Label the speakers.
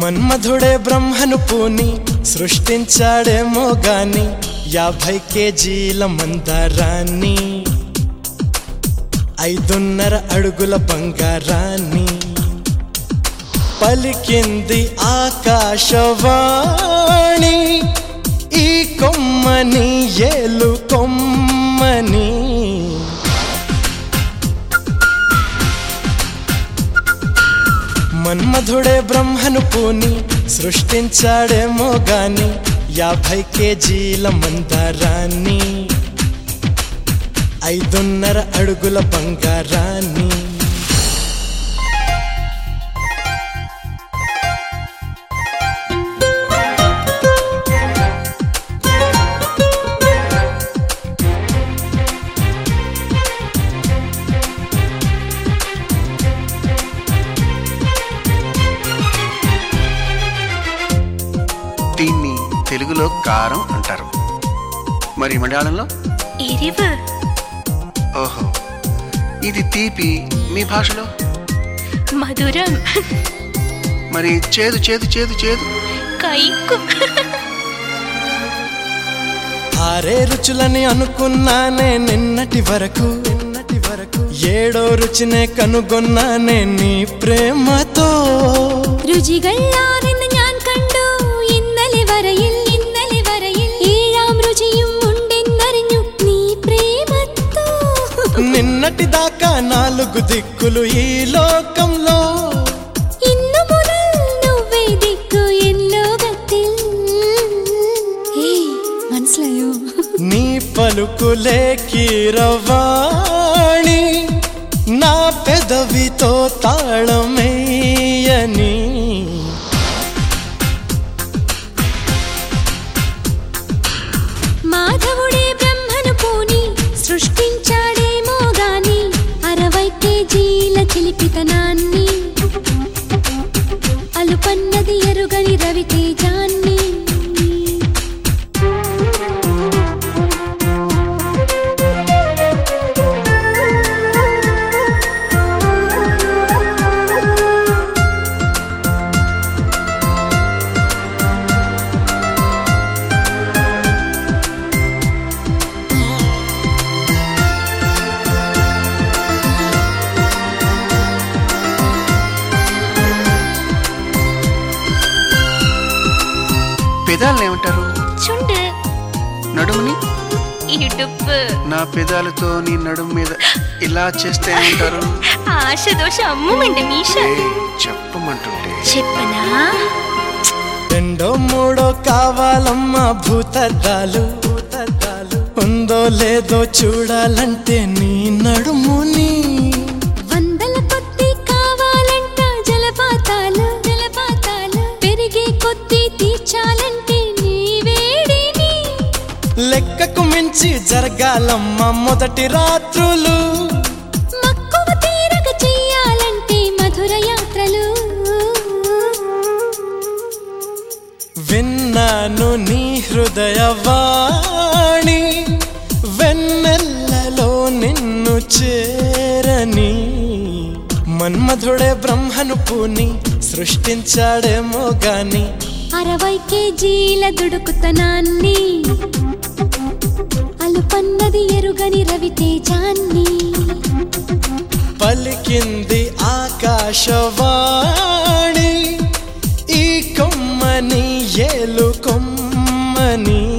Speaker 1: మన్మధుడే బ్రహ్మను పూని సృష్టించాడేమో గాని యాభై కేజీల మందారాన్ని ఐదున్నర అడుగుల బంగారాన్ని పలికింది ఆకాశవాణి ఈ కొమ్మని ఏలు కొమ్మని మన్మధుడే బ్రహ్మను పూని సృష్టించాడేమో గాని యాభై కేజీల మందారాన్ని ఐదున్నర అడుగుల బంగారాన్ని
Speaker 2: దీన్ని తెలుగులో కారం అంటారు మరి మలయాళంలో
Speaker 3: ఎరివు
Speaker 2: ఓహో ఇది తీపి మీ భాషలో
Speaker 3: మధురం
Speaker 2: మరి చేదు చేదు చేదు చేదు
Speaker 3: కైకు
Speaker 1: ఆరే రుచులని అనుకున్నానే నిన్నటి వరకు నిన్నటి వరకు ఏడో రుచినే కనుగొన్నానే నీ ప్రేమతో
Speaker 4: രുചികളാണെന്ന് ഞാൻ കണ്ടു ഇന്നലെ വരയിൽ ഇന്നലെ വരയിൽ ഏഴാം രുചിയും ഉണ്ടെന്നറിഞ്ഞു നീ പ്രേമത്തോ
Speaker 1: నిన్నటి దాకా నాలుగు దిక్కులు ఈ లోకంలో
Speaker 4: ഇന്നു മുതൽ నువ్వే దిక్కు എൻ ലോകത്തിൽ ഏയ് മനസ്സിലായോ
Speaker 1: నీ పలుకులే కీరవాణి నా పెదవితో తాళమేయని
Speaker 4: మాధవుడే బ్రహ్మను పూని సృష్టించాడేమో గాని అరవై కేజీల చిలిపితనాన్ని అలుపన్నది ఎరుగని రవితేజాన్ని
Speaker 2: పెదాలను ఏమంటారు
Speaker 3: చుండు
Speaker 2: నడుముని
Speaker 3: ఇడుపు
Speaker 2: నా పెదాలతో నీ నడుము మీద ఇలా చేస్తే ఏమంటారు
Speaker 3: ఆశ దోష అమ్ముమండి మీష
Speaker 2: ఏయ్, చెప్పమంటుంటే
Speaker 3: చెప్పనా
Speaker 1: రెండో మూడో కావాలమ్మా భూతద్దాలు భూతద్దాలు ఉందో లేదో చూడాలంటే నీ నడుముని
Speaker 4: వందల కొద్ది కావాలంట జలపాతాలు జలపాతాలు పెరిగే కొద్ది తీర్చాలంటే నీ వేడిని
Speaker 1: లెక్కకు మించి జరగాలమ్మా మొదటి రాత్రులు
Speaker 4: మక్కువ తీరక చెయ్యాలంటే మధుర యాత్రలు
Speaker 1: విన్నాను నీ హృదయవాణి వెన్నెల్లలో నిన్ను చేరని మన్మధుడే బ్రహ్మను పూని సృష్టించాడేమో గాని
Speaker 4: అరవై కేజీల దుడుకుతనాన్ని అలుపన్నది ఎరుగని రవితేజాన్ని
Speaker 1: పలికింది ఆకాశవాణి ఈ కొమ్మని ఏలు కొమ్మని